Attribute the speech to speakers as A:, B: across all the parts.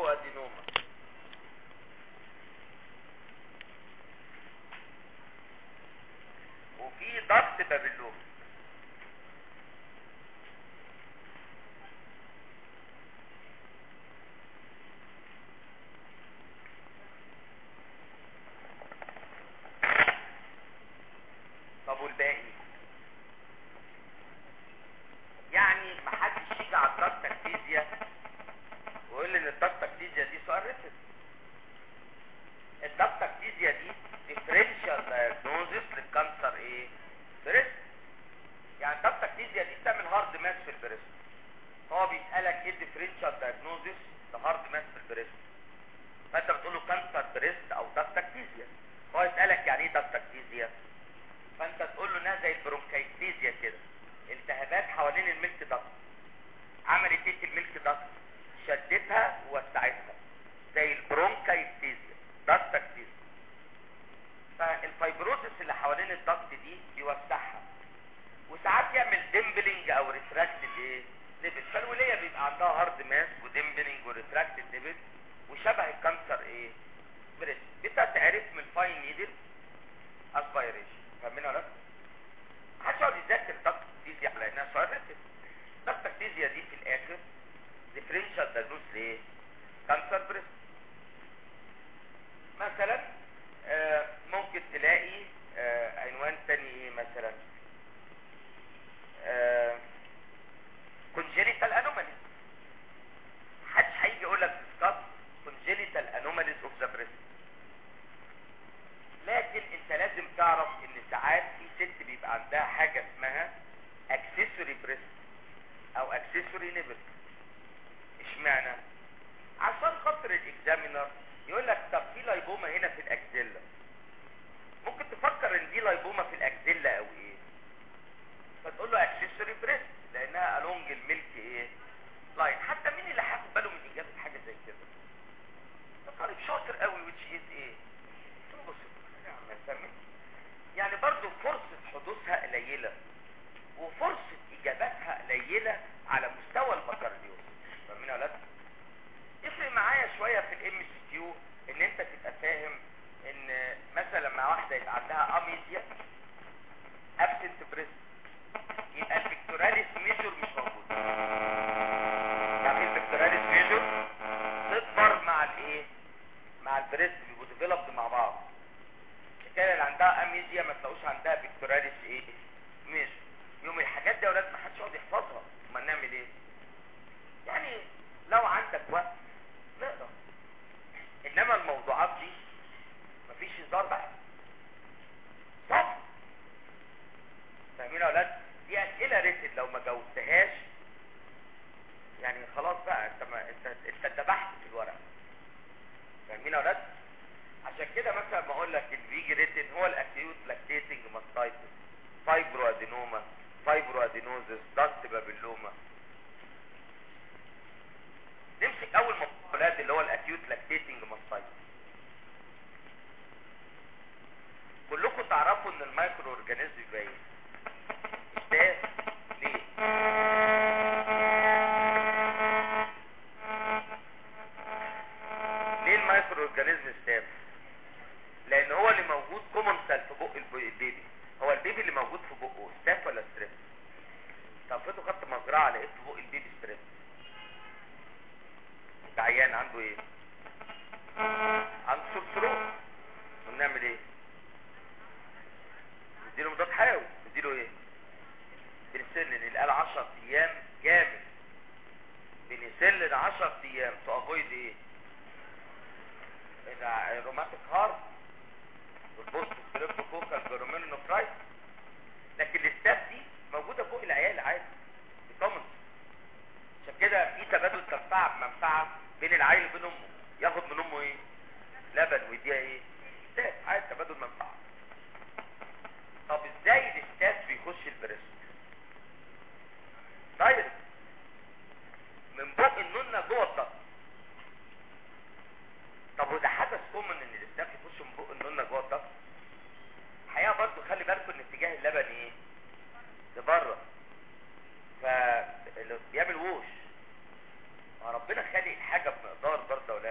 A: ادينوما وفي ضغط بابلوم طب والباقي يعني ما حدش يجي على الدكتكتيزيا ويقول لي ان الدكتكتيزيا دي سؤال رسم الدكتكتيزيا دي ديفرنشال دايجنوزس للكانسر ايه بريست يعني الدكتكتيزيا دي بتعمل هارد ماس في البريست هو بيسالك ايه الديفرنشال دايجنوزس لهارد ماس في البريست فانت بتقول له كانسر بريست او دكتكتيزيا هو يسالك يعني ايه دكتكتيزيا فانت تقول له انها زي البرونكايتيزيا كده التهابات حوالين الميلك دكت عملت ايه في الميلك دكت شدتها ووسعتها زي البرونكايتيزيا دكتكتيزيا فالفايبروزس اللي حوالين الضغط دي بيوسعها وساعات يعمل ديمبلنج او ريتراكتد ايه نبل فالوليه بيبقى عندها هارد ماس وديمبلنج وريتراكتد نبل وشبه الكانسر ايه بريست بتتعرف من فاين نيدل اسبيريشن فاهمين ولا لا؟ محدش يقعد يذاكر دكتكتيزيا على انها سؤال رسم دكتكتيزيا دي في الاخر ديفرنشال دايجنوز لايه؟ كانسر بريست مثلا آه ممكن تلاقي آه عنوان تاني ايه مثلا كونجينيتال انوماليز محدش هيجي يقول لك ديسكاس كونجينيتال انوماليز اوف ذا بريست لكن انت لازم تعرف ان ساعات في ست بيبقى عندها حاجة اسمها اكسسوري بريست او اكسسوري نيبل اشمعنى عشان خاطر الاكزامينر يقول لك طب في لايبوما هنا في الاكزيلا ممكن تفكر ان دي لايبوما في الاكزيلا او ايه فتقول له اكسسوري بريست لانها الونج الميلك ايه لاين حتى مين اللي هياخد باله من اجابه حاجه زي كده ده طالب شاطر قوي which is ايه بص فاهمين يعني برضو فرصة حدوثها قليلة وفرصة اجاباتها قليلة على مستوى البكالوريوس فاهمين يا ولاد يفرق معايا شوية في الام سي كيو ان انت تبقى فاهم ان مثلا مع واحدة يبقى عندها اميزيا ابسنت بريست يبقى الفيكتوراليس ميجور مش موجود يعني الفيكتوراليس ميجور تكبر مع الايه مع البريست بيبقوا ديفلوبد مع بعض الحكايه اللي عندها اميزيا ما تلاقوش عندها فيكتوراليس ايه ميجور يوم الحاجات دي يا ولاد ما حدش يقعد يحفظها امال نعمل ايه يعني لو عندك وقت نقرا انما الموضوعات دي مفيش هزار بقى صح فاهمين يا ولاد دي اسئله ريتد لو ما جاوبتهاش يعني خلاص بقى انت ما انت انت اتذبحت في الورق فاهمين يا ولاد عشان كده مثلا ما اقول لك اللي بيجي ريتن هو الاكيوت لاكتيتنج ماستايتس فايبرو ادينوما فايبرو ادينوزس داست بابيلوما نمسك اول موضوع اللي هو الاكيوت لاكتيتنج ماستايتس كلكم تعرفوا ان المايكرو اورجانيزم باين ده ليه ليه المايكرو اورجانيزم ستاف لان هو اللي موجود كومن سيل في بق الب- البيبي هو البيبي اللي موجود في بقه ستاف ولا ستريب طب افرضوا خدت مزرعه لقيت في بق البيبي ستريب ده عيان عنده ايه عنده سرطان ونعمل ايه نديله مضاد حيوي نديله ايه بنسلن القال 10 ايام جامد بنسلن 10 ايام تو افويد ايه الع- الروماتيك هارت والبوست ستريبتوكوكال جروميرنوفرايت لكن الاستاف دي موجوده فوق العيال عادي بكومنت عشان كده في تبادل تنفعه بمنفعه بين العيل وبين امه ياخد من امه ايه لبن ويديها ايه ستاف عادي تبادل منفعه طب ازاي الاستاف بيخش البريست دايركت من بق النونة جوه الضغط طب وده حدث كومن ان الاستاف يخش من بق النونة جوه الضغط الحقيقه برضو خلي بالكم ان اتجاه اللبن ايه لبره ف بيعمل ووش ما ربنا خالق الحاجه بمقدار برضه ولا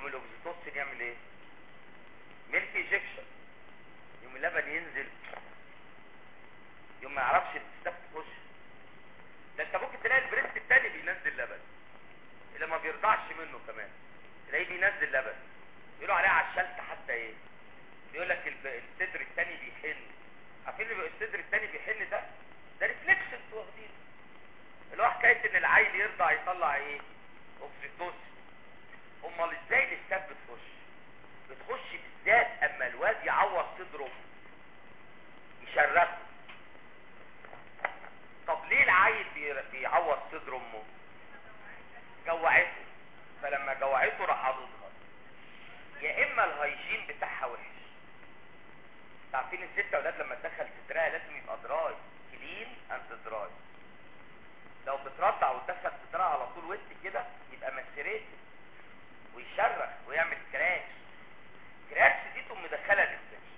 A: الاوكسيتوسين يعمل ايه ميلك ايجكشن يوم اللبن ينزل يوم ما يعرفش الستاف تخش ده انت ممكن تلاقي البريست التاني بينزل لبن اللي ما بيرضعش منه كمان تلاقيه بينزل لبن يقولوا عليه عشلت حتى ايه بيقول لك الب- الصدر التاني بيحن عارفين اللي الصدر التاني بيحن ده ده ريفلكس انتوا واخدينه اللي هو حكايه ان العيل يرضع يطلع ايه اوكسيتوسين امال ازاي الاستاف بتخش بتخش بالذات اما الواد يعور صدره يشرخه طب ليه العيل بي- بيعور صدر امه جوعته فلما جوعته راح عضدها يا اما الهيجين بتاعها وحش عارفين الست اولاد لما تدخل صدرها لازم يبقى دراي كلين اند دراي لو بترضع وتدخل صدرها على طول وسط كده يبقى مسيريت ويشرخ ويعمل كراكس كراكس دي تقوم مدخله الانفكشن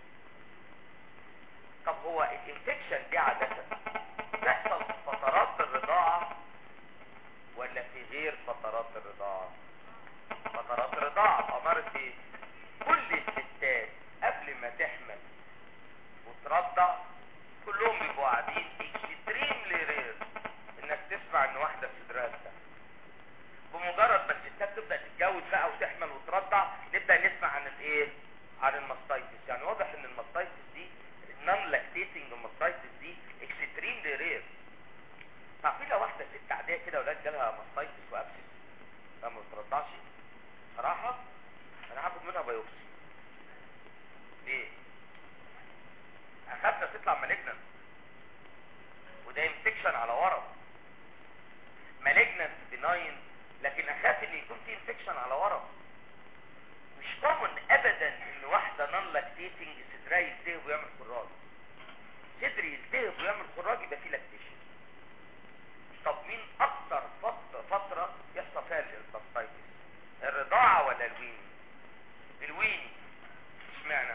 A: طب هو الانفكشن دي عاده تحصل في فترات الرضاعه ولا في غير فترات الرضاعه فترات الرضاعه امارة ايه كل الستات قبل ما تحمل وترضع كلهم بيبقوا قاعدين اكستريملي رير انك تسمع ان واحده صدرها اتفتح بمجرد ما الستات تبدا تتجوز بقى وتحمل وترضع نبدا نسمع عن الايه عن الماستايتس يعني واضح ان الماستايتس دي النون لاكتيتنج ماستايتس دي اكستريملي رير عارفين لو واحده ست عاديه كده ولاد جالها ماستايتس وابسس فما بترضعش صراحه انا هاخد منها بايوبسي ليه اخاف لا تطلع مالجنان وده انفكشن على ورم مالجنان بناين لكن اخاف ان يكون في انفكشن على ورم مش كومن ابدا ان واحده نون لاكتيتنج صدرها يلتهب ويعمل خراج صدر يلتهب ويعمل خراج يبقى فيه لاكتيشن طب مين اكتر فت- فتره يحصل فيها الانفاستايتس الرضاعه ولا الويني الويني اشمعنى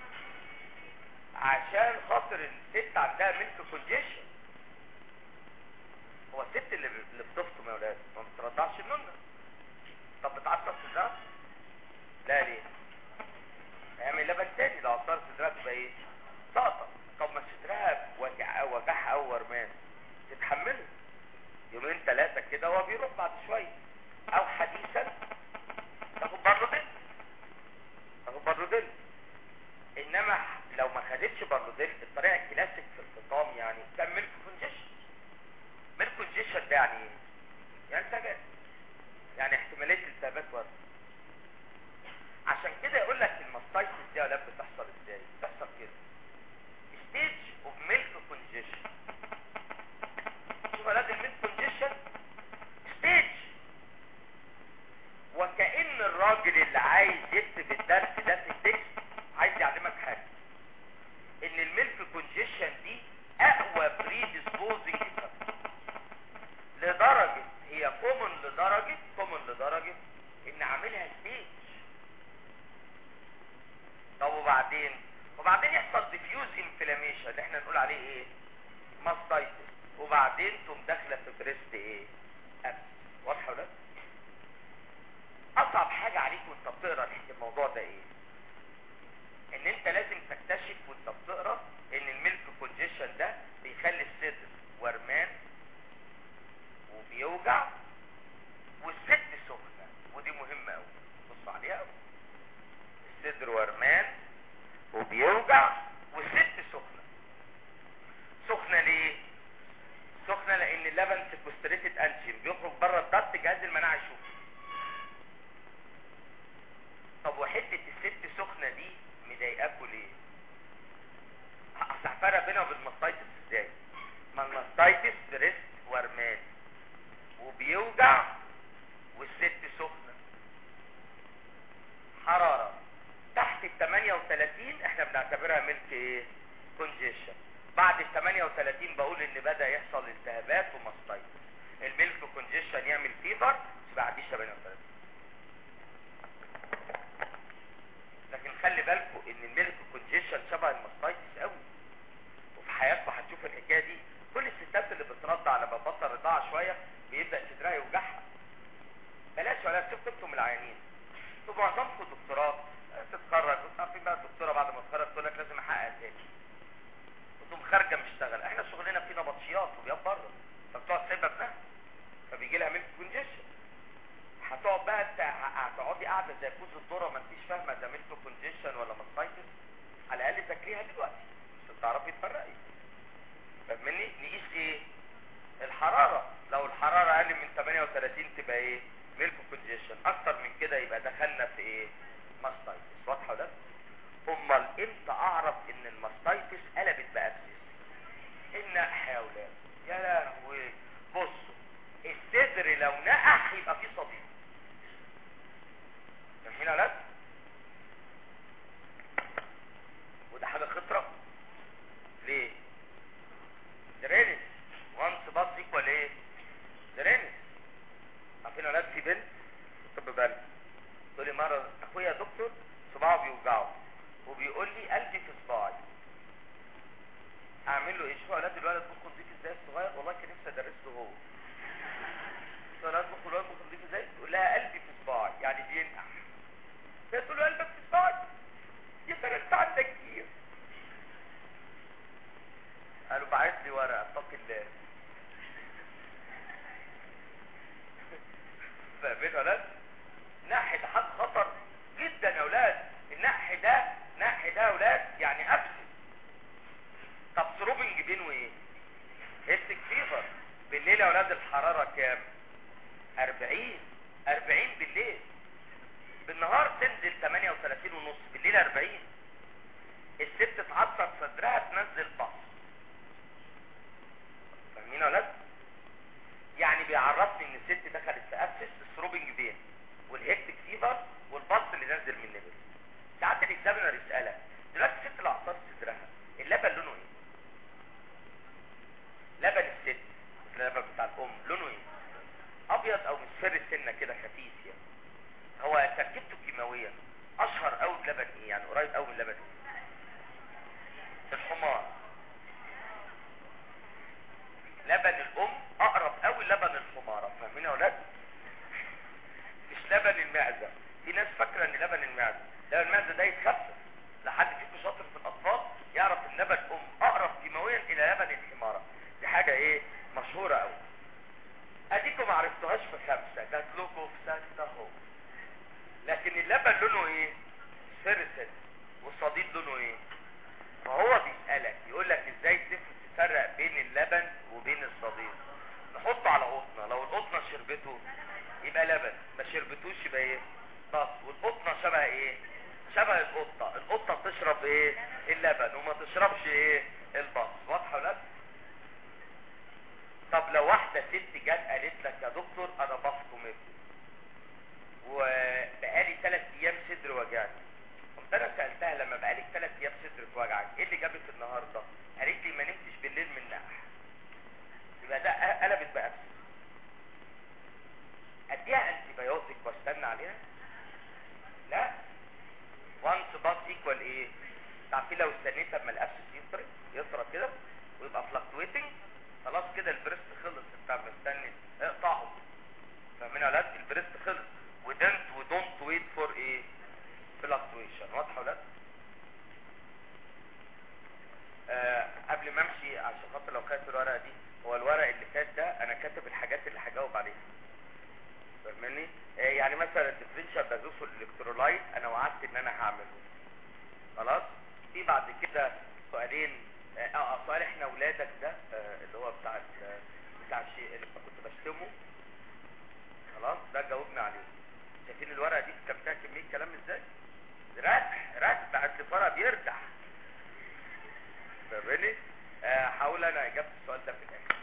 A: عشان خاطر الست عندها ميلك كونجيشن هو الست اللي اللي بتفطم يا ولاد ما بترضعش النونه طب بتعصر صدرها لا ليه هيعمل لبن تاني لو عصرت صدرها تبقى ايه سقطه طب ما صدرها وجع وجعها او ورمان تتحمله يومين ثلاثه كده وهو بيروح بعد شويه او حديثا تاخد باروديل تاخد باروديل انما لو ما خدتش باروديل الطريقه الكلاسيك في الفطام يعني كان ميلك كونجيشن ميلك كونجيشن ده يعني ايه؟ يعني سجن يعني احتماليه التهابات ورد عشان كده يقول لك الماستايتس دي يا ولاد بتحصل ازاي بتحصل كده ستيج اوف ميلك كونجيشن شوف يا ولاد الميلك كونجيشن ستيج وكأن الراجل اللي عايز يكتب الدرس ده في التكست عايز يعلمك حاجة ان الميلك كونجيشن دي اقوى بريديسبوزنج لدرجة هي كومن لدرجة كومن لدرجة ان عاملها ستيج طب وبعدين وبعدين يحصل ديفيوز انفلاميشن اللي احنا نقول عليه ايه ماستايتس وبعدين تقوم داخله في بريست ايه ابس واضحه ولا لا؟ اصعب حاجه عليك وانت بتقرا الح- الموضوع ده ايه ان انت لازم تكتشف وانت بتقرا ان الميلك كونجيشن ده بيخلي الصدر ورمان وبيوجع والست سخنه ودي مهمه قوي بص عليها قوي الصدر ورمان وبيوجع والست سخنه سخنه ليه سخنه لان اللبن سيكوستريتد انشيم بيخرج بره الضغط جهاز المناعه يشوفه طب وحته الست سخنه دي مضايقاكوا ليه اصل هفرق بينها وبين الماستايتس ازاي ما الماستايتس بريست ورمان وبيوجع والست سخنه حراره تحت ال 38 احنا بنعتبرها ملك ايه كونجيشن بعد ال 38 بقول ان بدا يحصل التهابات وماستايتس الميلك كونجيشن يعمل فيفر بس بعديه 38 لكن خلي بالكم ان الميلك كونجيشن شبه الماستايتس قوي وفي حياتكم هتشوف الحكايه دي كل الستات اللي بترضع لما بطل رضاعه شويه بيبدا صدرها يوجعها بلاش ولا تشوف تكتم العيانين انتوا معظمكم دكتوراه تتخرج عارفين بقى الدكتوره بعد ما تتخرج تقول لك لازم احقق ذاتي وتقوم خارجه مشتغل احنا شغلنا فيه نبطشيات وبيان بره فبتقعد سايبه ابنها فبيجي لها ميلك كونجيشن هتقعد بقى انت هتقعدي قاعده زي كوز الذره ما انتيش فاهمه ده ميلك كونجيشن ولا ماستايتس على الاقل ذاكريها دلوقتي عشان تعرفي تفرقي فاهمني نقيس ايه الحراره لو الحراره اقل من 38 تبقى ايه ميلك كونجيشن اكتر من كده يبقى دخلنا في ايه ماستايتس واضحه ده امال امتى اعرف ان الماستايتس قلبت بابسس النقح يا ولاد يا لهوي بصوا الصدر لو نقح يبقى فيه صديد فاهمين يا ولاد وده حاجه خطره ليه درينج وانس باص ايكوال ايه درينج عارفين يا ولاد في بنت طب بالك تقول لي مره اخويا يا دكتور صباعه بيوجعه وبيقول لي قلبي في صباعي اعمل له ايه شوف اولاد الولد مخه نضيف ازاي الصغير والله كان نفسي ادرس له هو شوف اولاد مخه الولد مخه نضيف ازاي تقول لها قلبي في صباعي يعني بينقح هي تقول له قلبك في صباعي يا ترى انت عندك كتير قالوا بعت لي ورقه اتق الله فاهمين يا ولاد نح ده حد خطر جدا يا ولاد النح ده نح ده يا ولاد يعني ابسط طب ثروبنج بينه ايه هيستك فيفر بالليل يا ولاد الحراره كام 40 40 بالليل بالنهار تنزل 38 ونص بالليل 40 الست تعصر صدرها تنزل بص فاهمين يا ولاد يعني بيعرفني ان الست دخلت في ابسس الثروبنج بين والهيكتك فيفر والبلس اللي نازل من النبل ساعات الاكزامينر يسالك دلوقتي الست اللي عصرت صدرها اللبن لونه ايه لبن الست اللبن بتاع الام لونه ايه ابيض او مصفر سنه كده خفيف يعني هو تركيبته كيماويا اشهر قوي بلبن ايه يعني قريب قوي من لبن ايه الحمار لبن الام اقرب قوي لبن الحمارة فاهمين يا ولاد مش لبن المعزة في ناس فاكرة ان لبن المعزة لبن المعزة ده يتخفف لحد فيكم شاطر في الاطفال يعرف ان لبن الام اقرب كيماويا الى لبن الحمارة دي حاجة ايه مشهورة قوي اديكم ما عرفتوهاش في خمسة جات لكم في ستة اهو لكن اللبن لونه ايه سرسل والصديد لونه ايه فهو بيسألك يقول لك ازاي تفرق بين اللبن وبين الصديد نحطه على قطنة لو القطنة شربته يبقى لبن ما شربتوش يبقى ايه بس والقطنة شبه ايه شبه القطة القطة تشرب ايه اللبن وما تشربش ايه البص واضحة ولا لا؟ طب لو واحدة ست جت قالت لك يا دكتور انا بفطم ابني وبقالي ثلاث ايام صدر وجعني قمت انا سالتها لما بقالك ثلاث ايام صدرك وجعك ايه اللي جابك النهارده قالت لي ما نمتش بالليل من نقح يبقى ده قلبت بقى اديها انتي بايوتيك واستنى عليها لا وانس باس ايكوال ايه تعرفين لو استنيت اما الابسس يطرق يطرق كده ويبقى فلكتويتنج خلاص كده البريست خلص انت مستني اقطعه فاهمين يا ولاد البريست خلص ودنت ودونت ويت فور ايه فلكتويشن واضحه ولا آه قبل ما امشي عشان خاطر لو كانت الورقه دي هو الورق اللي فات ده انا كاتب الحاجات اللي هجاوب عليها فاهمني آه يعني مثلا الديفرنشال دازوس والالكترولايت انا وعدت ان انا هعمله خلاص في بعد كده سؤالين اه, آه سؤال احنا ولادك ده آه اللي هو بتاع بتاع الشيء اللي كنت بشتمه خلاص ده جاوبنا عليه شايفين الورقه دي كان فيها كميه كلام ازاي رتح رتح بعد الورقه بيرتح فاهمني هحاول انا اجابه السؤال ده في الاخر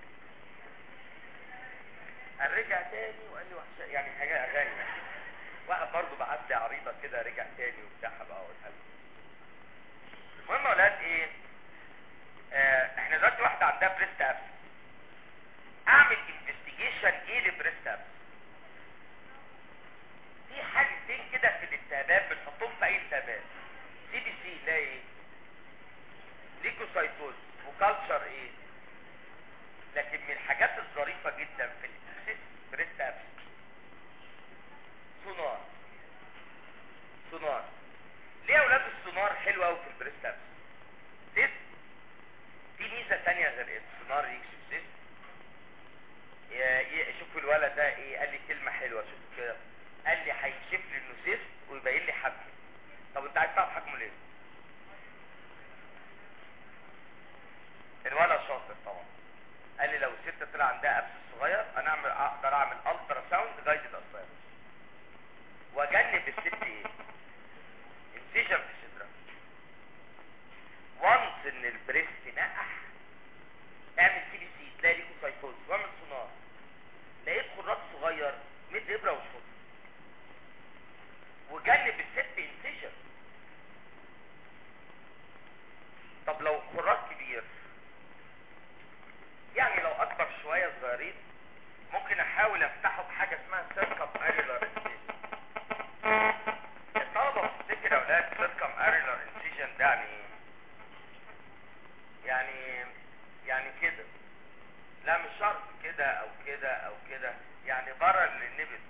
A: رجع تاني وقال لي وحشه يعني حاجه اغاني يعني واحد برضه بعت لي عريضه كده رجع تاني وبتاع بقى اقولها له المهم يا ولاد ايه آه احنا دلوقتي واحده عندها بريست ابس اعمل انفستيجيشن ايه لبريست ابس في حاجتين كده في الالتهابات بنحطهم في اي التهابات سي بي سي لا ايه ليكوسايتوز وكالتشر ايه لكن من الحاجات الظريفة جدا في الابسس بريست ابس سونار سيست ويبين لي حجمه طب انت عايز تعرف حجمه ليه الولد شاطر طبعا قال لي لو الست طلع عندها ابس صغير انا اعمل اقدر اعمل الترا ساوند جايدد اسايرس واجنب الست ايه انسيجن في صدرها وانس ان البريست نقح اعمل سي بي سي تلاقي ليكوسايتوز واعمل سونار لقيت خراج صغير مد ابره وشفط وجنب الست انسيجن طب لو خراج كبير يعني لو اكبر شوية صغيرين ممكن احاول افتحه بحاجة اسمها سيركم اريلر انسيجن الطلبة بتفتكر يا اولاد سيركم اريلر انسيجن ده يعني ايه يعني يعني كده لا مش شرط كده او كده او كده يعني بره للنبل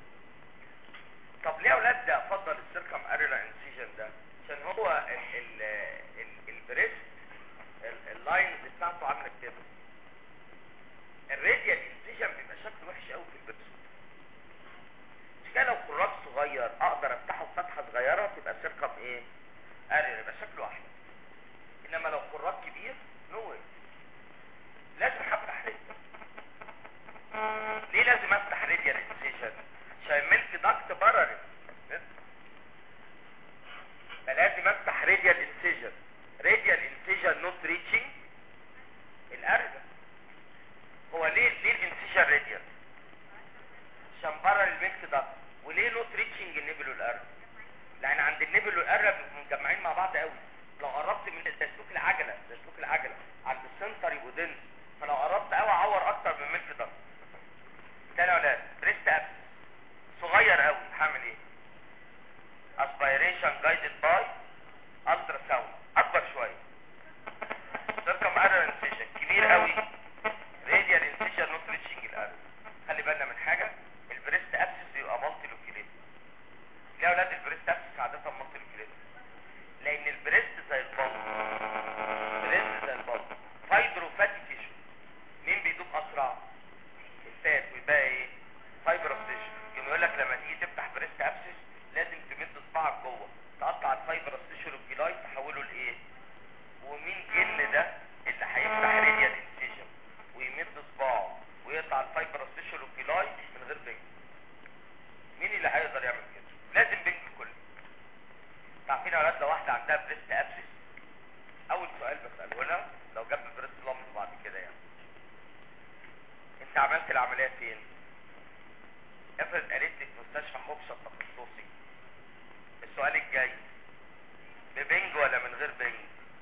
A: طب ليه يا اولاد ده افضل السيركم اريلر انسيجن ده عشان هو ال ال ال البريست اللاينز بتاعته عامله كده الراديال انسيجن بيبقى شكله وحش قوي في البريست مش كده لو خراج صغير اقدر افتحه بفتحه صغيره تبقى سيركم ايه اريلر يبقى شكله احلى انما لو خراج كبير نو way. لازم هفتح راديال ليه لازم افتح راديال انسيجن عشان ملك داكت بره فلازم افتح راديال انسيجن راديال انسيجن نوت ريتشنج الارجل هو ليه ليه الانسيجن راديال عشان بره الملك داكت وليه نوت ريتشنج النبل والارجل لان عند النبل والارجل بيبقوا متجمعين مع بعض قوي لو قربت من ده سلوك العجله ده سلوك العجله عند السنتر يبقوا دنس فلو قربت قوي اعور اكتر من ملك داكت تاني يا ولاد بريست ابس صغير قوي هعمل ايه aspiration guided by ultrasound اكبر شويه circum arrow incision كبير قوي radial incision not reaching الارض خلي بالنا من حاجه البريست ابسس بيبقى مالتي لوكيليت ليه يا اولاد البريست ابسس عاده مالتي لوكيليت لان البريست زي البطن البريست زي البطن فايبرو فاتي تيشو مين بيدوب اسرع الفات ويبقى ايه فايبر اوف تيشو يقوم يقول لك لما تيجي تفتح بريست ابسس لازم تمد صباعك جوه تقطع الفايبر اوف تيشو الجلاي تحوله لايه ومين جن ده اللي هيفتح راديال انسيجن ويمد صباعه ويقطع الفايبر اوف تيشو الجلاي من غير بنج مين اللي هيقدر يعمل كده لازم بنج كله عارفين يا ولاد لو واحده عندها بريست ابسس اول سؤال بساله لها لو جاب بريست لامب بعد كده يعني انت عملت العمليه فين افرض قالت لك مستشفى حبشة تخصصي السؤال الجاي ببنج ولا من غير بنج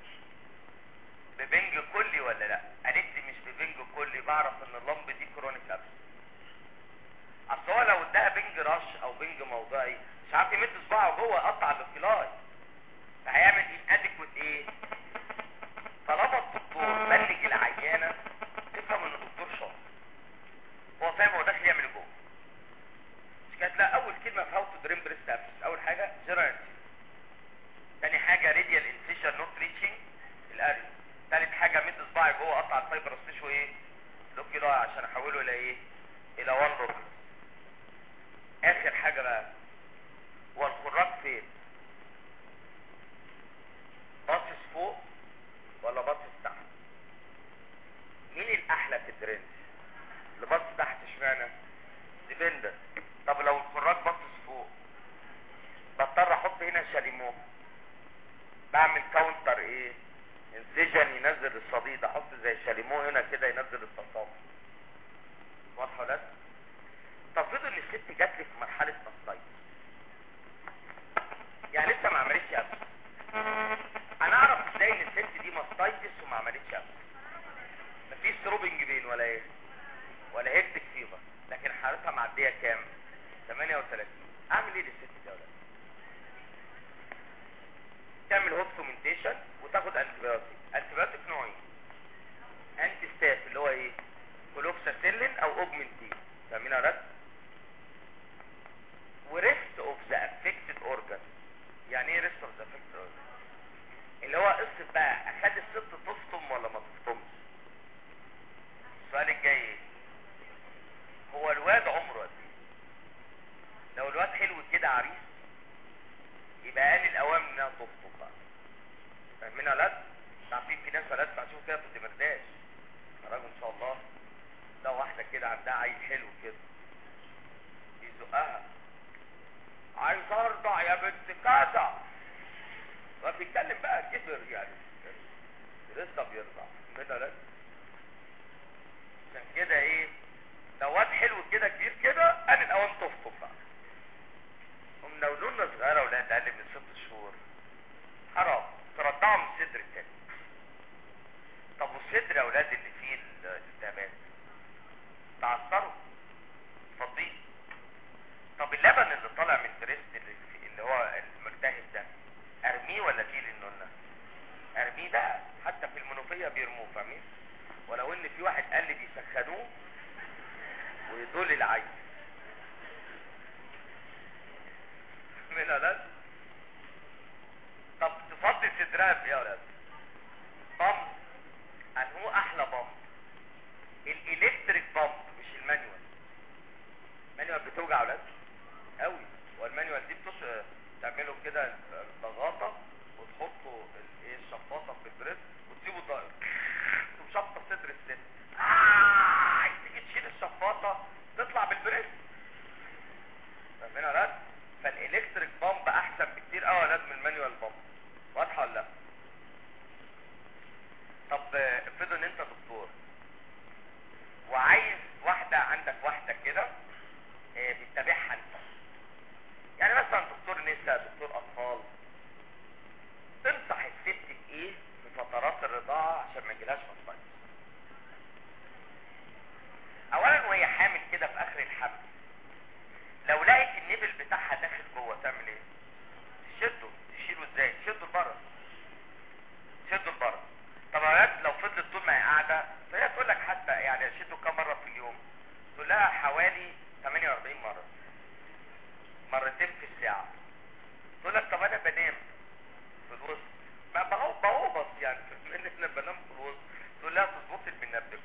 A: ببنج كلي ولا لا قالت لي مش ببنج كلي بعرف ان اللمب دي كرونيك ابس اصل هو لو اداها بنج رش او بنج موضعي مش عارف يمد صباعه جوه يقطع الاكلاي فهيعمل انادكوت ايه طالما الدكتور بلج العيانه تفهم ان الدكتور شاطر هو فاهم هو داخل يعمل جوه مش كانت لا اول كلمه في هاو تو دريم بريست ابس اول حاجه جنرال تاني حاجه راديال انسيشن نوت ريتشنج الاريا تالت حاجه مد صباعي جوه قطع الفايبر ستيشو ايه لوكيلاي عشان احوله الى ايه الى وان لوك اخر حاجه بقى هو الخراج فين باصص فوق ولا باصص تحت مين الاحلى في الدرينج اللي باصص تحت اشمعنى ديبندنت طب لو الخراج باصص فوق بضطر احط هنا شاليمو بعمل كاونتر ايه انسجن ينزل الصديد احط زي شاليمو هنا كده ينزل التصاوي واضحه ولا لا؟ تفرضوا ان الست جات لي في مرحله ماستايتس يعني لسه ما عملتش ابس انا اعرف ازاي ان الست دي ماستايتس وما عملتش ابس مفيش ثروبنج بين ولا ايه ولا هيكتك فيفر لكن حرارتها معديه كام 38 اعمل ايه للست دي يا ولاد تعمل هوب سومنتيشن وتاخد انتبيوتيك انتبيوتيك نوعين انتي ستاف اللي هو ايه كلوكساسيلين او اوجمنتين فاهمين يا ولاد وريست اوف ذا افكتد اورجان يعني ايه ريست اوف ذا افكتد اورجان اللي هو قصه بقى اخد الست تفطم ولا ما تفطمش السؤال الجاي ايه هو الواد عمره قد ايه لو الواد حلو كده عريس يبقى آن الأوان إنها تخطب بقى فاهمين يا ولاد؟ عارفين في ناس ولاد بتشوف كده في الدمرداش راجل إن شاء الله ده واحدة كده عندها عيل حلو كده يزقها عايز ارضع يا بنت كذا فبيتكلم بقى كبر يعني لسه بيرضع من لا عشان كده ايه لو واد حلو كده كبير كده قال الاوان تخطب بقى هم لو لنا صغيره ولاد اقل من ست شهور حرام ترضعوا من الصدر التاني طب والصدر يا اولاد اللي فيه الالتهابات تعثروا فضيه طب اللبن اللي طالع من البريست اللي, في اللي هو الملتهب ده ارميه ولا فيه للنونة ارميه بقى حتى في المنوفية بيرموه فاهمين ولو ان في واحد قال لي بيسخنوه ويدول العين من ولاد طب تفضي صدرها بايه يا ولاد بامب انهو احلى بامب الالكتريك بامب مش المانيوال المانيوال بتوجع ولاد قوي والمانيوال دي بتش تعملوا كده الضغاطه وتحطوا الايه الشفاطه في البريس وتسيبوا طائر تقوم شفطه صدر الست آه تيجي تشيل الشفاطه تطلع بالبريس فاهمين يا ولاد فالالكتريك بامب احسن بكتير قوي يا ولاد من المانيوال بامب واضحه ولا لا طب افرضوا ان انت دكتور وعايز واحده عندك واحده كده إيه بتتابعها انت يعني مثلا دكتور نساء دكتور اطفال تنصح الست بايه في فترات الرضاعه عشان ما يجيلهاش مصايب اولا وهي حامل كده في اخر الحمل لو لقيت النبل بتاعها داخل جوه تعمل ايه تشده تشيله ازاي تشده لبره تشده لبره طب يا لو فضلت طول ما هي قاعده فهي تقول لك حتى يعني اشده كم مره في اليوم تقول لها حوالي 48 مره مرتين في الساعه تقول لك طب انا بنام في الوسط ما بهو بهوبص يعني في ان احنا بنام في الوسط تقول لها تظبط المنبه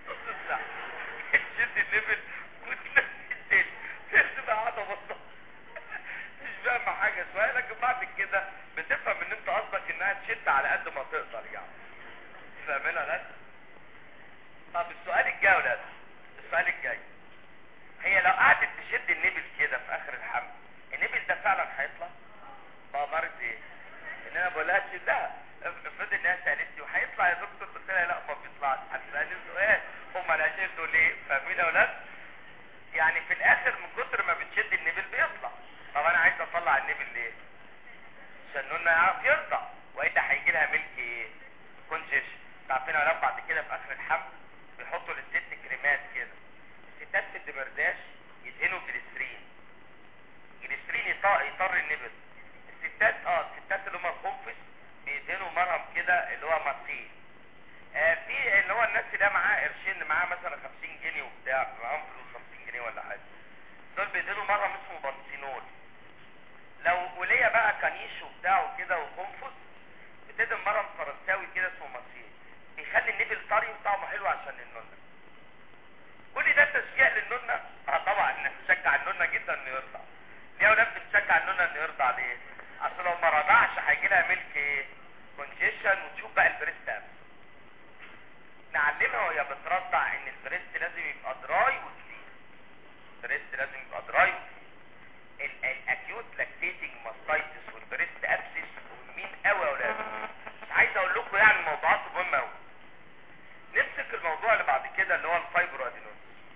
A: تشد النبل وتنام التاني تبقى قاعده بصه مش فاهمه حاجه شويه لكن بعد كده بتفهم ان انت قصدك انها تشد على قد ما تقدر يعني فاهمينها لا طب السؤال الجاي يا ولاد السؤال الجاي هي لو قعدت تشد النبل كده في اخر الحمل النبل ده فعلا هيطلع بأمارة ايه ان انا بقول لها تشدها افرض انها سالتني وهيطلع يا دكتور قلت لها لا ما بيطلعش هتسالني سؤال هم لا شدوا ليه فاهمين يا ولاد يعني في الاخر من كتر ما بتشد النبل بيطلع طب انا عايز اطلع النبل ليه عشان قلنا يعرف يرضع والا هيجي لها ملك ايه كونجيشن عارفين يا ولاد بعد كده في اخر الحمل بيحطوا للست كريمات كده الستات في الدمرداش يدهنوا جليسرين جليسرين يطر, يطر النبل الستات اه الستات اللي هم الخنفس بيدهنوا مرهم كده اللي هو مارسين آه في اللي هو الناس اللي معاه قرشين اللي معاه مثلا 50 جنيه وبتاع معاهم فلوس 50 جنيه ولا حاجه دول بيدهنوا مرهم اسمه بانسينول لو وليا بقى كنيش وبتاع وكده وخنفس بتدهن مرهم فرنساوي كده اسمه مارسين بيخلي النبل طري وطعمه حلو عشان النونه كل ده تشجيع للنونه اه طبعا احنا بنشجع النونه جدا انه يرضع ليه يا ولاد بنشجع النونه انه يرضع ليه اصل لو ما رضعش هيجي لها ملك ايه كونجيشن وتشوف بقى البريست أمس. نعلمها وهي بترضع ان البريست لازم يبقى دراي وكلين البريست لازم يبقى دراي وكلين الاكيوت لاكتيتنج ماستايتس والبريست ابسس مهمين قوي يا ولاد مش عايز اقول لكم يعني موضوعات مهمه قوي نمسك الموضوع اللي بعد كده اللي هو الفايبرو ادينوز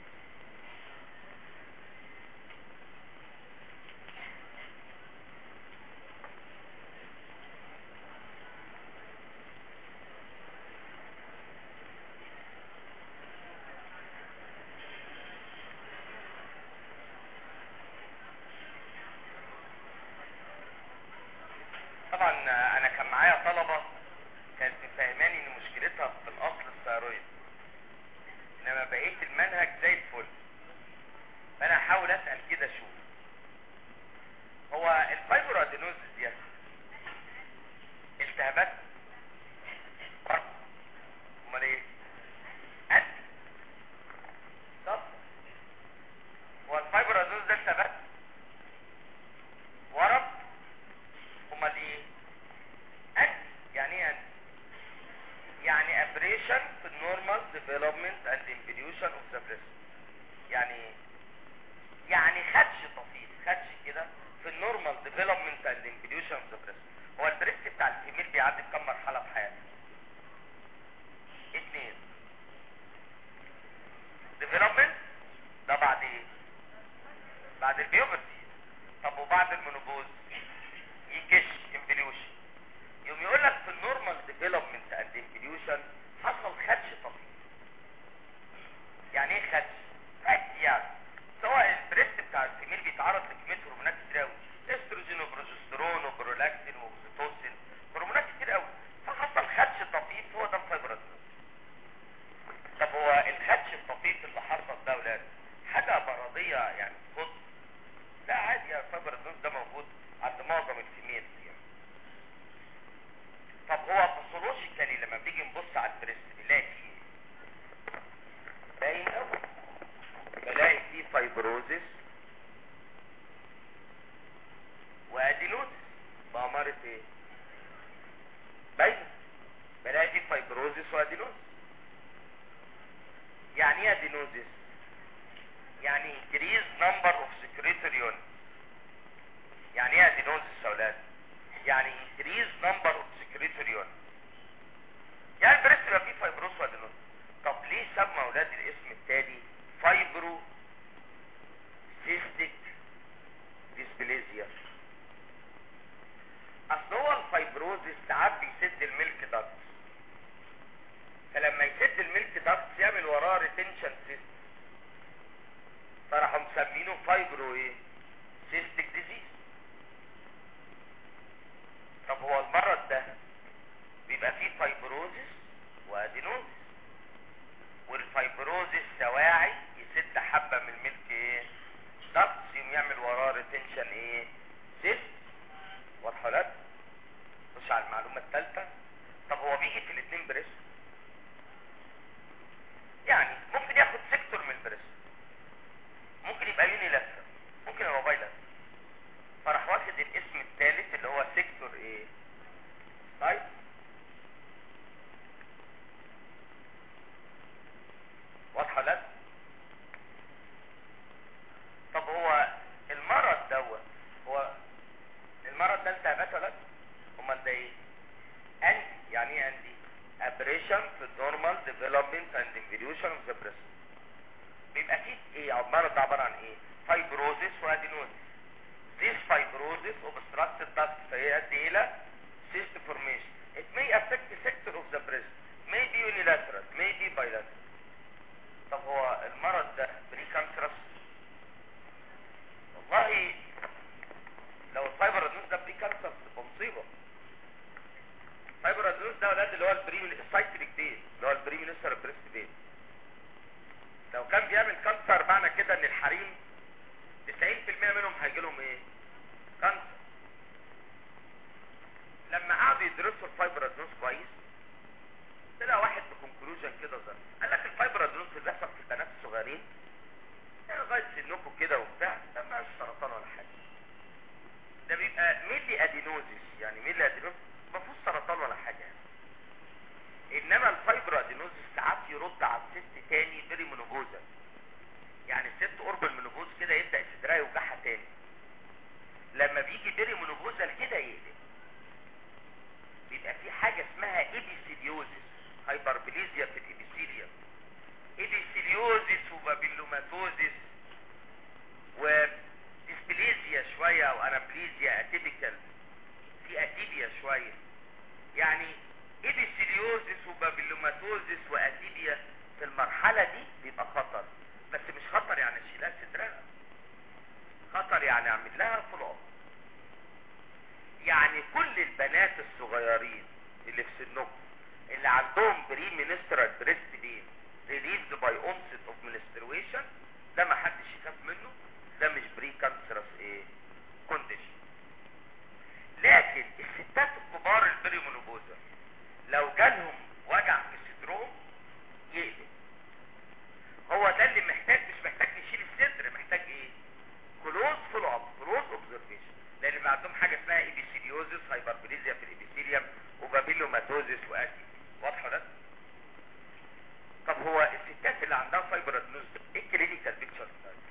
A: طبعا انا كان معايا طلبة كانت مفهماني ان مشكلتها في الاصل الثيرويد انما بقيت المنهج زي الفل فانا هحاول اسال كده اشوف هو الفايبر ادينوز دي التهابات امال ايه انت طب هو الفايبر ادينوز ده التهابات ورم development and involution of the breast يعني يعني خدش طفيف خدش كده في النورمال ديفلوبمنت اند انفليوشن اوف ذا بريست هو البريست بتاع الفيميل بيعدي بكم مرحله في حياته اثنين ديفلوبمنت ده بعد ايه بعد البيوبرتي طب وبعد المونوبوز يكش انفليوشن يوم يقول لك في النورمال ديفلوبمنت اند انفليوشن حصل خدش طفيف يعني ايه خدش خدش يعني سواء البريست بتاع الفيميل بيتعرض لكميه هرمونات كتير قوي استروجين وبروجسترون وبرولاكتين واكسيتوسين هرمونات كتير قوي فحصل خدش طفيف هو ده الفايبراتوز طب هو الخدش الطفيف اللي حصل ده ولاد حاجه مرضيه يعني خد لا عادي يا الفايبراتوز ده موجود عند معظم الفيميل يعني طب هو باثولوجيكالي لما بنيجي نبص على البريست بنلاقي فيه باين قوي بلاقي فيه فايبروزس وادينوزس بأمارة ايه باين بلاقي فيه فايبروزس وادينوزس يعني ايه ادينوزس يعني increase number of secretory units يعني ايه ادينوزس يا اولاد يعني increase number of secretory units يعني البريست يبقى فيه فايبروز وادينوزس طب ليه سمى اولاد الاسم التاني فايبرو سيستيك ديسبليزيا اصل هو الفايبروزس ساعات بيسد الميلك داكت فلما يسد الميلك داكت يعمل وراه ريتنشن سيست فراحوا مسمينه فايبرو ايه سيستيك ديزيز طب هو المرض ده بيبقى فيه فايبروزس وادينوزس والفايبروزس سواعي يسد حبة من الملك ايه ضغط يوم يعمل وراه ريتنشن ايه سيست واضحة ولا لا؟ خش على المعلومة الثالثة طب هو بيجي في الاثنين بريست يعني ممكن ياخد سيكتور من البريست ممكن يبقى يونيلاترال ممكن يبقى بايلاترال فراح واخد الاسم الثالث اللي هو سيكتور ايه طيب واضحه لا طب هو المرض دوت هو المرض ده التهابات ولا امال ده ايه اندي يعني ايه اندي ابريشن في النورمال ديفلوبمنت اند انفليوشن اوف ذا بريست بيبقى فيه ايه او المرض ده عباره عن ايه فايبروزيس وادينوزيس This fibrosis obstructed duct فيؤدي الى cyst formation. It may affect the sector of the breast. May be unilateral, may be bilateral. طب هو المرض ده بري كانسرس والله لو الفايبر ادنوس ده بري كانسرس تبقى مصيبه فايبر ادنوس ده ولاد اللي هو البري السايكليك دي اللي هو البري مينستر بريست دي لو كان بيعمل كانسر معنى كده ان الحريم 90% منهم هيجي لهم ايه كانسر لما قعدوا يدرسوا الفايبر ادنوس كويس طلع واحد بكونكلوجن كده ظرف قال لك الفايبر ادنوس اللي بيحصل في البنات الصغيرين يعني لغايه سنكم كده وبتاع ده مش سرطان ولا حاجه ده بيبقى ميلي ادينوزيس يعني ميلي ادينوزيس ما فيهوش سرطان ولا حاجه يعني. انما الفايبر ادينوزيس ساعات يرد على الست تاني بيري مونوجوزا يعني الست قرب المونوجوز كده يبدا صدرها يوجعها تاني لما بيجي بيري مونوجوزا كده يقلب بيبقى في حاجه اسمها ايبيسيليوزيس هايبربليزيا في الابيثيليوم ايبيثيليوزيس وبابيلوماتوزيس وديسبليزيا شويه او انابليزيا اتيبيكال في اتيبيا شويه يعني ايبيثيليوزيس وبابيلوماتوزيس واتيبيا في المرحله دي بيبقى خطر بس مش خطر يعني اشيلها صدرها خطر يعني اعمل لها فلوس يعني كل البنات الصغيرين اللي في سنكم اللي عندهم بري منسترال بريست بين ريليفد باي اونست اوف منسترويشن ده ما حدش يخاف منه ده مش بري كانسرس ايه كونديشن لكن الستات الكبار البري مونوبوزا لو جالهم وجع في صدرهم يقلب هو ده اللي محتاج مش محتاج نشيل الصدر محتاج ايه كلوز فولو اب كلوز اوبزرفيشن لان بيبقى عندهم حاجه اسمها ايبيثيليوزيس هايبربليزيا في الابيثيليوم وبابيلوماتوزيس واتي واضحه ده طب هو اللي عندها فايبر ادنوز ايه الكلينيكال بيكتشر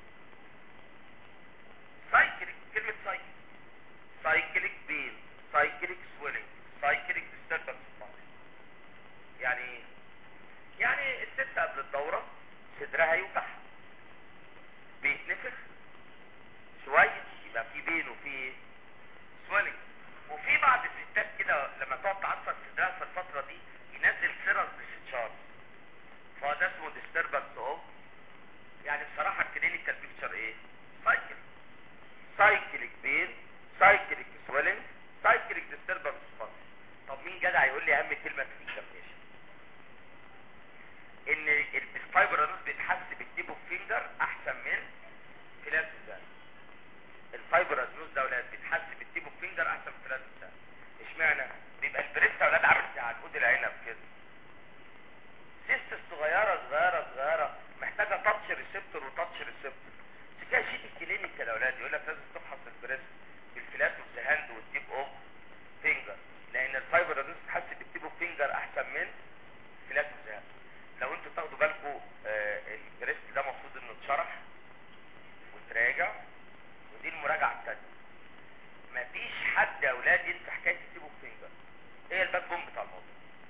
A: سايكليك كلمه سايكليك سايكليك بين سايكليك سويلنج سايكليك ديستربنس يعني ايه يعني الست قبل الدوره صدرها يوجعها بيتنفخ شويه يبقى في بين وفي سويلنج وفي بعض الستات كده لما تقعد تعصر صدرها في الفتره دي ينزل سيرس ديسشارج فده اسمه ديستربنس اوف يعني بصراحه الكلينيكال بيكتشر ايه سايكل سايكليك بين سايكليك سويلنج سايكليك ديستربنس فاضي طب مين جدع يقول لي اهم كلمه في الكابنيشن ان الفايبرانوس بيتحس بالتيب اوف فينجر احسن من فلاس الزان الفايبرانوس ده ولاد بيتحس بالتيب اوف فينجر احسن من فلاس الزان اشمعنى بيبقى البريستا ولاد عامل زي عنقود العنب كده سيست صغيره صغيره صغيره محتاجه تاتش ريسبتور وتاتش ريسبتور كده شيء الكلينيكال يا اولاد يقول لك لازم تفحص البريست بالفلات اوف ذا هاند والتيب اوف فينجر لان الفايبر ريدوس تحس بالتيب اوف فينجر احسن من فلات اوف ذا هاند لو انتوا تاخدوا بالكم آه البريست ده المفروض انه اتشرح وتراجع ودي المراجعه الثانيه مفيش حد يا اولاد ينسى حكايه التيب اوف فينجر هي الباك بوم بتاع الموضوع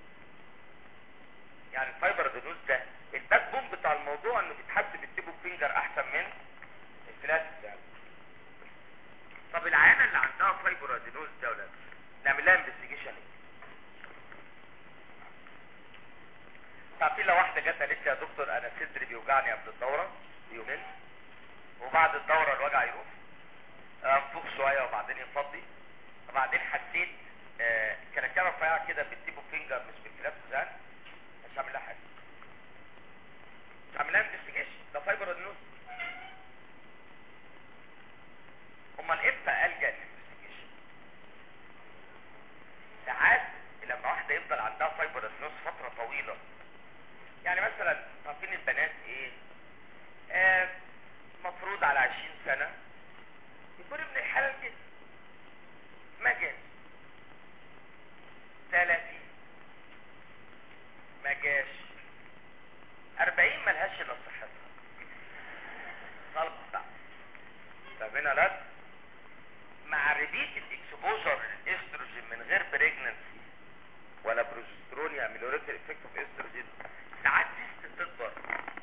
A: يعني الفايبر دينوز ده الباك بوم بتاع الموضوع انه بيتحس بالتيب اوف فينجر احسن من الفلات ده طب العيانه اللي عندها فايبر ادينوز ده ولا نعمل لها انفستيجيشن ايه تعرفين لو واحده جت قالت لي يا دكتور انا صدري بيوجعني قبل الدوره بيومين وبعد الدوره الوجع يروح انفخ شويه وبعدين يفضي وبعدين حسيت آه كانت كده رفيعه كده بالتيبو فينجر مش بالفلات زان مش هعمل لها حاجه مش هعمل لها انفستيجيشن ده فايبر ادينوز امال امتى الجا للانفستيجيشن ساعات لما واحده يفضل عندها فايبر ادينوز فتره طويله يعني مثلا عارفين البنات ايه آه مفروض على 20 سنه يكون ابن الحلال كده ما جاش 30 ما جاش 40 ملهاش الا صحتها غلط بتاع فاهمين يا ولاد مع ريبيت الاكسبوجر للاستروجين من غير بريجننسي ولا بروجسترون يعملوا افكت اوف استروجين ساعات سيست تكبر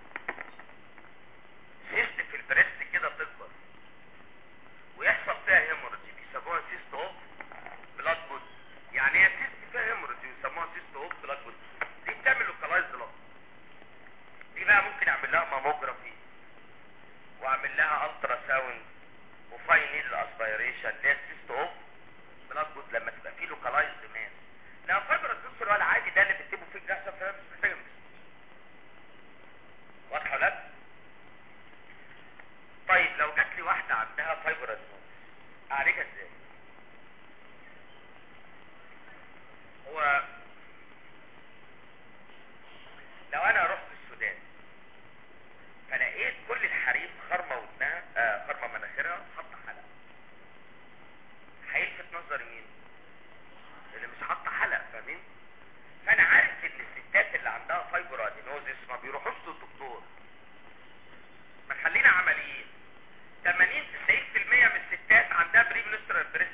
A: سيست في البريست كده تكبر ويحصل فيها هيموريدج بيسموها سيست اوف بلاد بود يعني هي سيست فيها هيموريدج بيسموها سيست اوف بلاد بود دي بتعمل لوكالايز بلاد دي بقى ممكن اعمل لها ماموجرافي واعمل لها الترا ساوند وفاين نيدل اسبيريشن اللي هي السيست اوف بلاد بود لما تبقى في لوكالايز مان لو فايبر الدكتور اللي هو العادي ده اللي بتكتبه فيك ده احسن فيها مش محتاجه واضحه ولا لا؟ طيب لو جات لي واحده عندها فايبر ادنوز اعالجها ازاي هو لو انا رحت السودان فلقيت كل الحريم خرمه ودنها آه خرمه مناخيرها حاطه حلق هيلفت نظر مين اللي مش حاطه حلق فاهمين فانا عارف ان الستات اللي عندها فايبر ادينوزيس ما بيروحوش للدكتور ما خلينا عمليين 80 90% من الستات عندها بري منسترال بريست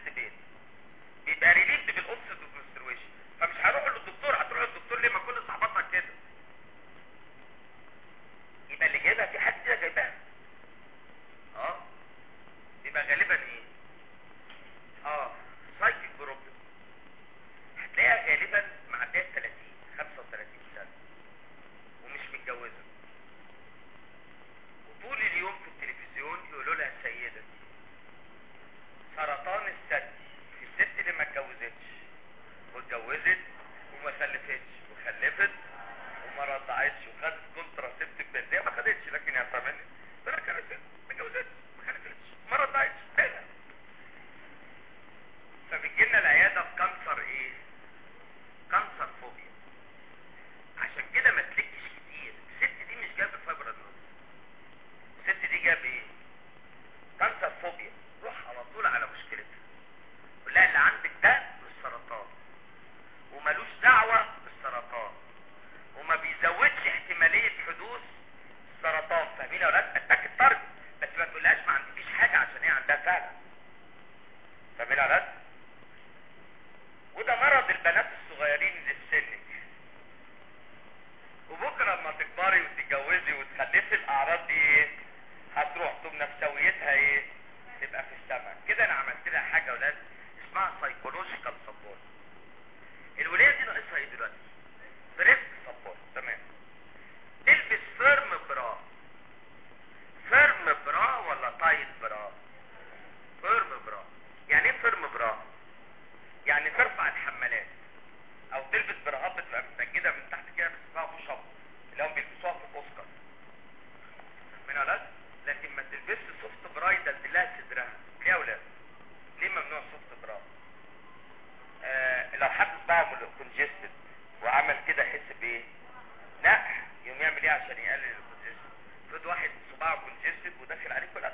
A: فاهمين على قد؟ وده مرض البنات الصغيرين اللي في سنك وبكره لما تكبري وتتجوزي وتخلفي الاعراض دي ايه هتروح تقوم نفسويتها ايه تبقى في السماء كده انا عملت لها حاجه يا ولاد اسمها سايكولوجيكال سبورت الوليه دي ناقصها ايه دلوقتي بريست سبورت تمام البس فيرم برا فيرم برا ولا تايت برا فيرم برا يعني ايه فيرم برا يعني ترفع الحمالات او تلبس براءات بتبقى متنجده من تحت كده بس اسمها بوش اب اللي هم بيلبسوها في الاوسكار من ولاد لكن ما تلبسش سوفت براي ده لها صدرها ليه يا ولاد ليه ممنوع سوفت براي آه لو حد صباعه كونجستد وعمل كده يحس بايه نقح يقوم يعمل ايه عشان يقلل الكونجستد افرض واحد صباعه كونجستد وداخل عليك كل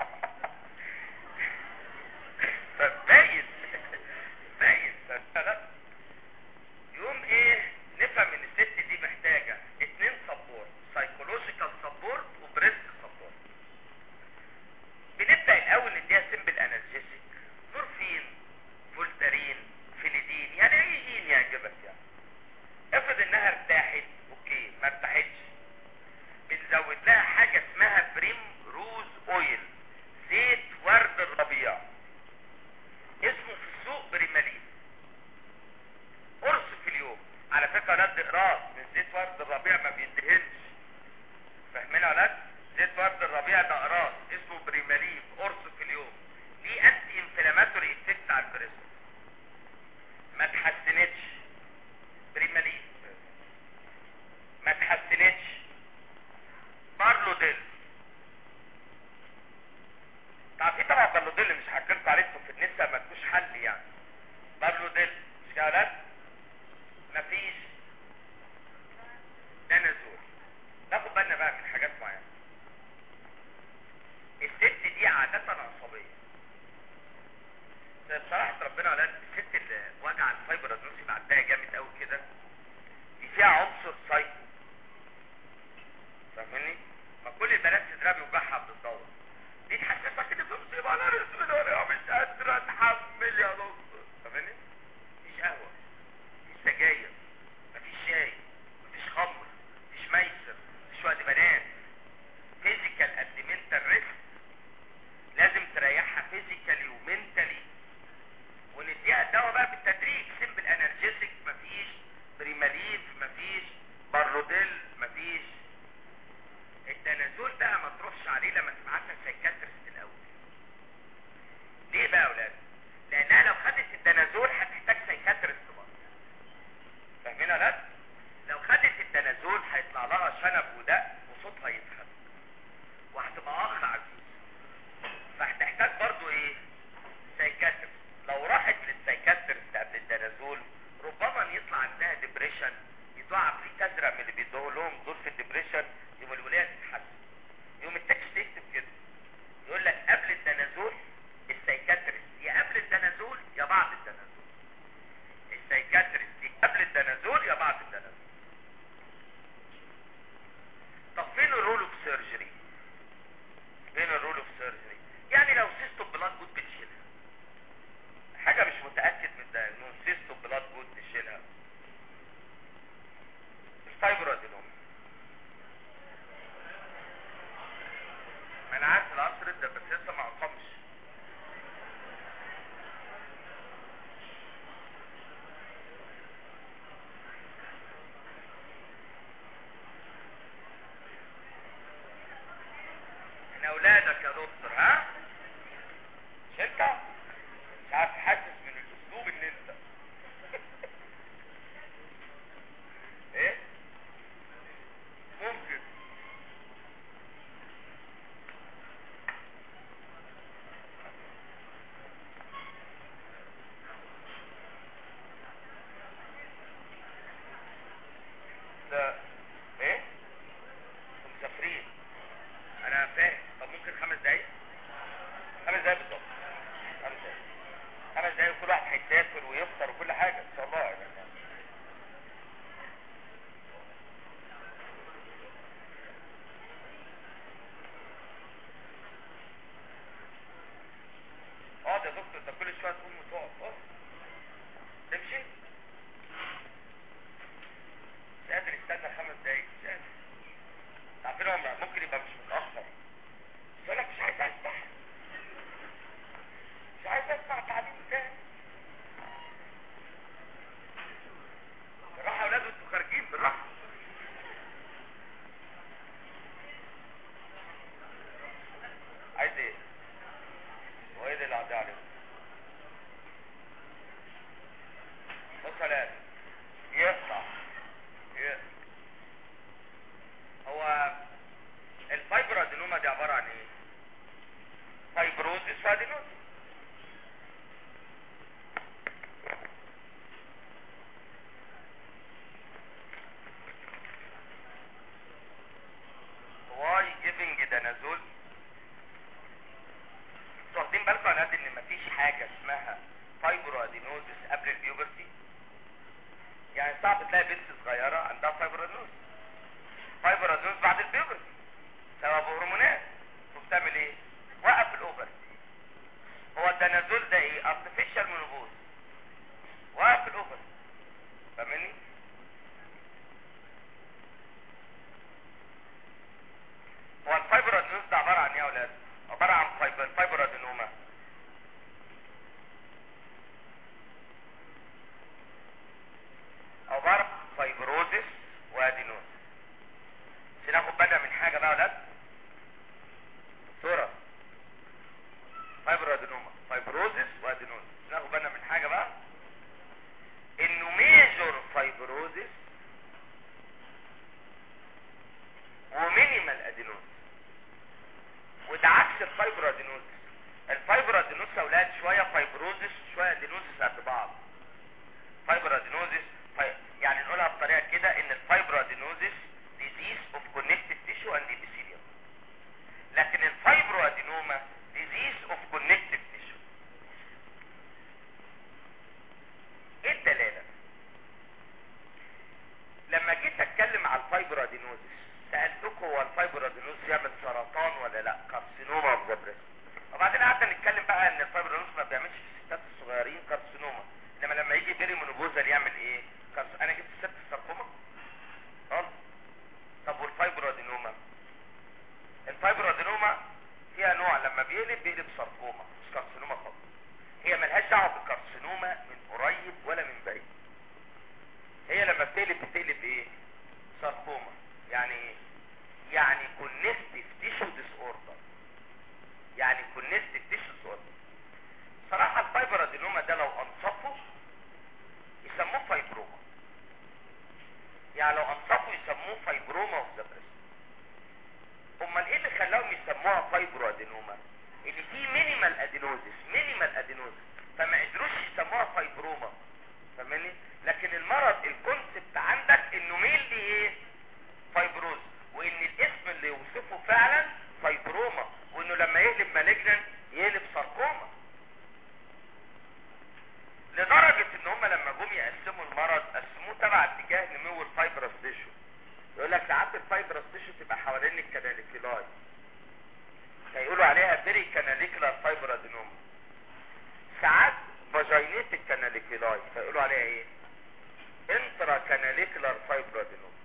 A: فباين باين فلا يقوم ايه نفهم ان الست دي محتاجة اتنين سبورت سايكولوجيكال سبورت وبريست سبورت بنبدأ الاول نديها سيمبل انالجيسيك مورفين فولتارين فينيدين يعني اي هين يعجبك يعني افرض انها ارتاحت اوكي ما ارتاحتش بنزود لها حاجة اسمها بريم روز اويل زيت ورد الربيع اسمه في السوق بريمالين قرص في اليوم على فكرة رد اقراص من زيت ورد الربيع ما بيدهنش فاهمين يا ولاد زيت ورد الربيع ده اقراص اسمه بريمالين قرص في اليوم ليه انتي انفلاماتوري افكت على البريست ما تحسنتش بريمالين ما تحسنتش بارلوديل تعرفين طبعا بارلوديل مش حكيت عليكم في النساء ملوش حل يعني بارلوديل مش كده يا ولاد مفيش دنازول ناخد بالنا بقى من حاجات معينه الست دي عادة عصبية بصراحة ربنا على الست اللي وجع الفايبر النوسي معدها جامد قوي كده دي فيها عنصر سايكو فاهمني؟ ما كل البنات صدرها بيوجعها بتدور دي تحسسك كده في مصيبة انا اسود انا مش قادرة اتحمل يا دكتور فاهمني؟ مفيش قهوة مفيش سجاير مفيش شاي مفيش خمر مفيش ميسر مفيش وقت بنات فيزيكال قد منتال ريسك لازم تريحها فيزيكالي ومنتالي ونديها الدواء بقى بالتدريج سيمبل انرجيسك مفيش بريماليف مفيش باروديل مفيش التنازل بقى ما تروحش عليه لما تبعتها سايكاترست الاول ليه بقى يا اولاد لانها لو خدت التنازل هتحتاج سايكاترست برضه فاهمين يا اولاد لو خدت التنازل هيطلع لها شنب ودق وصوتها يتخن وهتبقى اخ عزيز فهتحتاج برضو ايه سايكاترست لو راحت للسايكاترست قبل التنازل ربما ان يطلع عندها ديبريشن يطلع في ازرق من اللي بيدوه لهم دول في الديبريشن يبقى الولايه تتحسن يوم التكست يكتب كده يقول لك قبل التنازل السايكاترست يا قبل التنازل يا بعد التنازل السايكاترست يا قبل التنازل يا بعد التنازل طب فين الرول اوف سيرجري فين الرول اوف سيرجري يعني لو سيستو بلاد جود بتشيلها حاجه مش متاكد من ده انه سيستو بلاد جود تشيلها الفايبرادينوم ما انا عارف العصر ده بس لسه ما عصمش احنا اولادك يا دكتور ها مش انت مش عارف حاسس من الاسلوب ان انت ايه ممكن ده ايه انتوا مسافرين انا فاهم طب ممكن خمس دقايق خمس دقايق بالظبط خمس دقايق خمس دقايق وكل واحد هيسافر ويفطر وكل حاجه ان شاء الله يعني اقعد يا دكتور ده كل شويه تقول صعب تلاقي بنت صغيره عندها فايبرادينوز فايبرادينوز بعد البيبر سبب هرمونات وبتعمل ايه وقف الاوفر هو التنازل ده ايه ارتفيشال مونوبوز وقف الاوفر فاهمني هو الفايبر ادينوز ده عباره عن ايه يا اولاد عباره عن فايبر فايبر ادينوما عباره عن فايبروزس وادينوز عشان ناخد بالنا من حاجه بقى يا اولاد صوره فايبر ادينوما فايبروزس وادينوز عشان ناخد بالنا من حاجه بقى انه ميجور فايبروزس ومينيمال ادينوز وده عكس الفايبر ادينوز الفايبر ادينوز يا اولاد شويه فايبروزس شويه ادينوزس قد بعض فايبر ادينوزس في... يعني نقولها بطريقه كده ان الفايبر ادينوزس ديزيز اوف كونكتيف تيشو اند ابيثيليوم لكن الفايبرو ادينوما ديزيز اوف كونكتيف تيشو ايه الدلاله لما جيت اتكلم على الفايبر ادينوزس سالتكم هو الفايبر ادينوز يعمل سرطان ولا لا كارسينوما اوف ذا بريست وبعدين قعدنا نتكلم بقى ان الفايبر ادينوز ما بيعملش في الستات الصغيرين كارسينوما انما لما يجي بيري مونوبوزال يعمل ايه كارس... انا جبت ست ساركوما خالص طب والفايبر ادينوما الفايبر ادينوما فيها نوع لما بيقلب بيقلب ساركوما مش كارسينوما خالص هي ملهاش دعوه بالكارسينوما من قريب ولا من بعيد هي لما بتقلب بتقلب ايه ساركوما يعني ايه يعني كونستيف تيشو ديس اوردر يعني كونستيف تيشو ديس اوردر صراحه الفايبر ادينوما ده لو انصفه يسموه فايبروما يعني لو انصفوا يسموه فايبروما اوف ذا بريست امال ايه اللي خلاهم يسموها فايبرو ادينوما ان في مينيمال ادينوزس مينيمال ادينوزس فما قدروش يسموها فايبروما فاهمني لكن المرض الكونسبت عندك انه ميلي ايه فايبروز وان الاسم اللي يوصفه فعلا فايبروما وانه لما يقلب مالجنان يقلب ساركوما لدرجة ان هم لما جم يقسموا المرض قسموه تبع اتجاه نمو الفايبرس تيشو يقول لك ساعات الفايبرس تيشو تبقى حوالين الكناليكولاي فيقولوا عليها بيري كاناليكولار فايبر ادينوما ساعات فاجينيت الكاناليكولاي فيقولوا عليها ايه انترا كاناليكولار فايبر ادينوما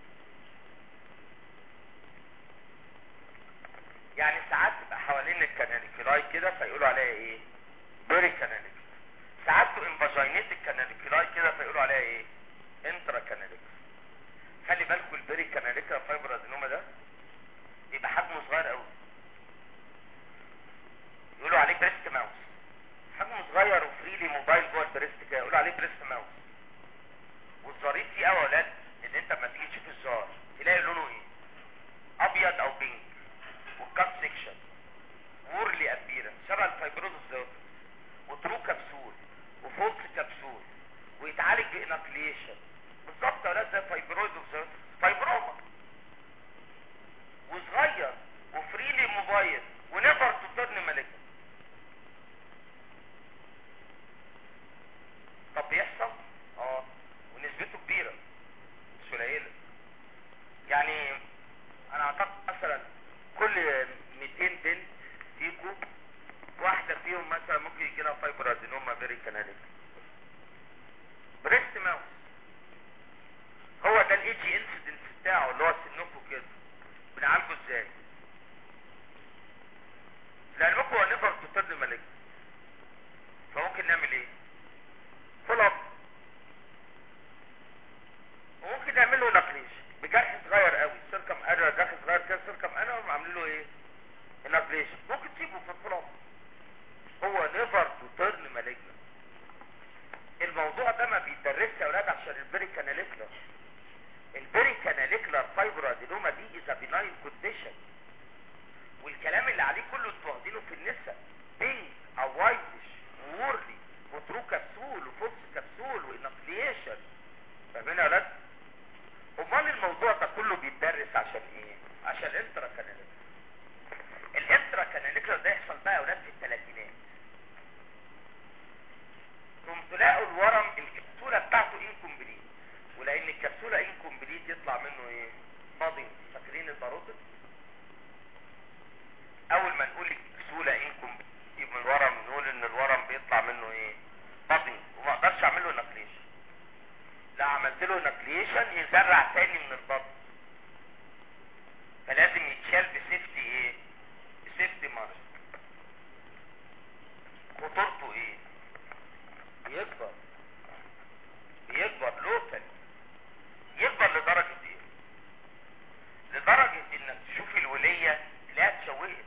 A: يعني ساعات تبقى حوالين الكاناليكولاي كده فيقولوا عليها ايه بيري كاناليكولار ساعات تبقى فاجينيت الكاناليكولاي كده فيقولوا عليها ايه انترا كاناليكولار خلي بالكم البيري كاناليكولار فايبر ادينوما ده يبقى حجمه صغير قوي يقولوا عليه بريست ماوس حجمه صغير وفريلي موبايل جوه البريست كده يقولوا عليه بريست ماوس والظريف فيه قوي يا اولاد ان انت لما تيجي تشوف الزهر تلاقي لونه ايه ابيض او بينك والكاب سيكشن وورلي ابيرنس شبه الفايبروز الزهر وترو كبسول وفولس كبسول ويتعالج باناكليشن بالظبط يا اولاد زي فايبروز الزهر فايبروما وصغير وفريلي موبايل ونيفر تطرن ملكة طب بيحصل اه ونسبته كبيرة مش قليلة يعني انا اعتقد مثلا كل 200 بنت فيكو واحدة فيهم مثلا ممكن يجي لها فايبر ادينوما بيري كاناليك بريست ماوس هو ده الاي جي انسيدنت بتاعه اللي هو سنكو كده بنعالجه ازاي لعلمكم هو نيفر تطرد ملك فممكن نعمل ايه فول اب وممكن نعمل له نقليش بجرح صغير قوي سيركم انا جرح صغير كده سيركم انا وعاملين له ايه نقليش ممكن تسيبه في الفول اب هو نيفر تطرد مالجنا يطلع منه ايه بطن وما اقدرش اعمل له نقليشن لا عملت له نقليشن يزرع تاني من البطن فلازم يتشال بسيفتي ايه بسيفتي مارج خطورته ايه بيكبر بيكبر لوكال يكبر لدرجة ايه لدرجة انك تشوف الولية تلاقيها اتشوهت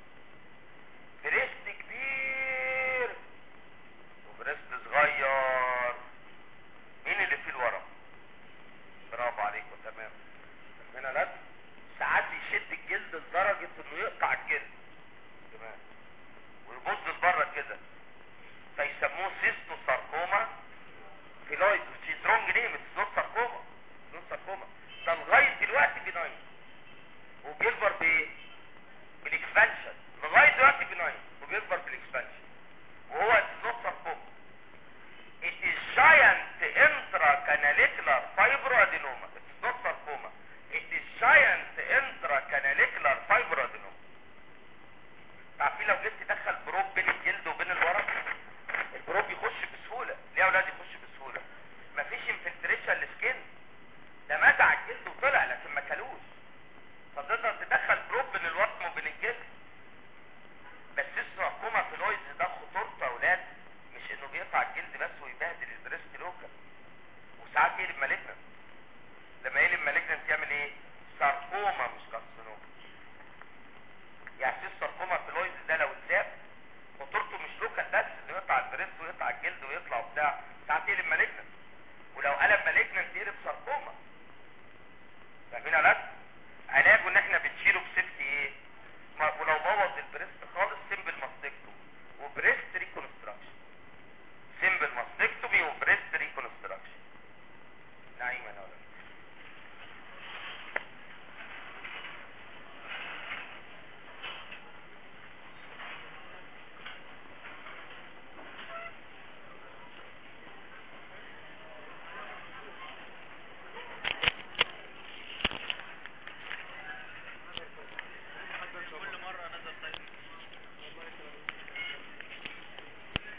A: بريست كبير وبريست صغير مين اللي فيه الورم برافو عليكم تمام هنا لا ساعات يشد الجلد لدرجة انه يقطع الجلد تمام ويبص لبره كده فيسموه سيستو ساركوما فيلويد which is wrong name it's not sarcoma it's not sarcoma ده لغاية دلوقتي بناين وبيكبر بايه؟ بالاكسبانشن لغاية دلوقتي بناين وبيكبر بالاكسبانشن وهو it's not sarcoma it is giant intracanalicular fibroadenoma it's not sarcoma it is giant intracanalicular fibroadenoma عارفين لو جيت تدخل بروب بين الجلد وبين الورق البروب يخش بسهوله ليه يا اولاد يخش بسهوله مفيش انفلتريشن للسكين ده مات على الجلد وطلع لكن ما كلوش فتقدر تدخل بروب بين الورق وبين الجلد بس الساركوما فيلويد ده خطورته يا اولاد مش انه بيقطع الجلد بس ويبهدل البريست لوكال وساعات يقلب مالجنت لما يقلب مالجنت يعمل ايه ساركوما مش كارسينوما يعني الساركوما فيلويد ده لو اتساب خطورته مش لوكال بس انه يقطع البريست ويقطع الجلد ويطلع وبتاع ساعات يقلب مالجنت ولو قلب مالجنت يقلب ساركوما فاهمين يا ولاد علاجه ان احنا بنشيله بسيفتي ايه ما- ولو